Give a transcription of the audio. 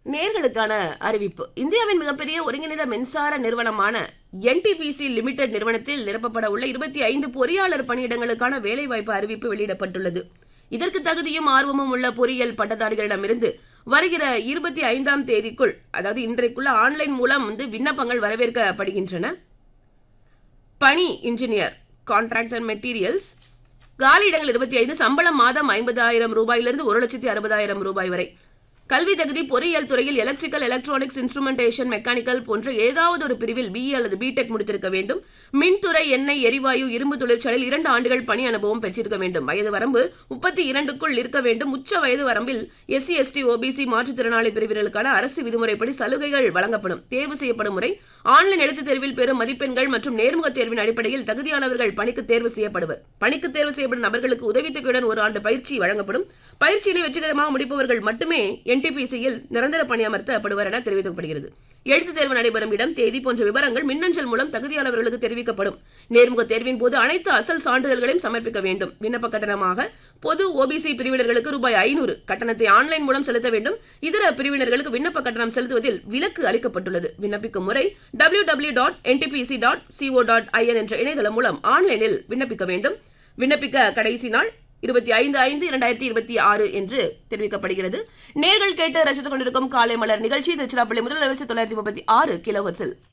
நேர்களுக்கான அறிவிப்பு இந்தியாவின் மிகப்பெரிய ஒருங்கிணைந்த மின்சார நிறுவனமான என்டிபிசி லிமிடெட் நிறுவனத்தில் நிரப்பப்பட உள்ள இருபத்தி ஐந்து பொறியாளர் பணியிடங்களுக்கான வேலைவாய்ப்பு அறிவிப்பு வெளியிடப்பட்டுள்ளது இதற்கு தகுதியும் ஆர்வமும் உள்ள பொறியியல் பட்டதாரிகளிடமிருந்து வருகிற இருபத்தி ஐந்தாம் தேதிக்குள் அதாவது இன்றைக்குள்ள ஆன்லைன் மூலம் வந்து விண்ணப்பங்கள் வரவேற்கப்படுகின்றன பணி இன்ஜினியர் கான்ட்ராக்ட்ஸ் அண்ட் மெட்டீரியல்ஸ் காலியிடங்கள் இருபத்தி ஐந்து சம்பளம் மாதம் ஐம்பதாயிரம் ரூபாயிலிருந்து ஒரு லட்சத்தி அறுபதாயிரம் ரூபாய் வரை கல்வி தகுதி பொறியியல் துறையில் எலக்ட்ரிக்கல் எலக்ட்ரானிக்ஸ் இன்ஸ்ட்ருமெண்டேஷன் மெக்கானிக்கல் போன்ற ஏதாவது ஒரு பிரிவில் பிஇ அல்லது பிடெக் முடித்திருக்க வேண்டும் மின்துறை எண்ணெய் எரிவாயு இரும்பு தொழிற்சாலையில் இரண்டு ஆண்டுகள் பணி அனுபவம் பெற்றிருக்க வேண்டும் வயது வரம்பு முப்பத்தி இரண்டுக்குள் இருக்க வேண்டும் உச்ச வயது வரம்பில் எஸ்சி எஸ்டி ஓபிசி மாற்றுத்திறனாளி பிரிவினருக்கான அரசு விதிமுறைப்படி சலுகைகள் வழங்கப்படும் தேர்வு செய்யப்படும் முறை ஆன்லைன் எழுத்துத் தேர்வில் பெறும் மதிப்பெண்கள் மற்றும் நேர்முக தேர்வின் அடிப்படையில் தகுதியானவர்கள் பணிக்கு தேர்வு செய்யப்படுவர் பணிக்கு தேர்வு செய்யப்படும் நபர்களுக்கு உதவித்தொகையுடன் ஒரு ஆண்டு பயிற்சி வழங்கப்படும் பயிற்சியினை வெற்றிகரமாக முடிப்பவர்கள் மட்டுமே என்டிபிசியில் நிரந்தர பணியமர்த்தப்படுவர் என தெரிவிக்கப்படுகிறது எழுத்துத் தேர்வு நடைபெறும் இடம் தேதி போன்ற விவரங்கள் மின்னஞ்சல் மூலம் தகுதியானவர்களுக்கு தெரிவிக்கப்படும் நேர்முக தேர்வின் போது அனைத்து அசல் சான்றிதழ்களையும் சமர்ப்பிக்க வேண்டும் விண்ணப்ப கட்டணமாக பொது ஓபிசி பிரிவினர்களுக்கு ரூபாய் ஐநூறு கட்டணத்தை ஆன்லைன் மூலம் செலுத்த வேண்டும் இதர பிரிவினர்களுக்கு விண்ணப்ப கட்டணம் செலுத்துவதில் விலக்கு அளிக்கப்பட்டுள்ளது விண்ணப்பிக்கும் முறை W W dot NTPC dot CO dot IN என்ற இணையதளம் மூலம் ஆன்லைனில் விண்ணப்பிக்க வேண்டும் விண்ணப்பிக்க கடைசி நாள் இருபத்தி ஐந்து ஐந்து இரண்டாயிரத்தி இருபத்தி ஆறு என்று தெரிவிக்கப்படுகிறது நேர்கள் கேட்டு ரசித்துக் கொண்டிருக்கும் காலை மலர் நிகழ்ச்சி திருச்சிராப்பள்ளி முதல் நிகழ்ச்சி தொள்ளாயிரத்தி முப்பத்தி ஆறு கிலோ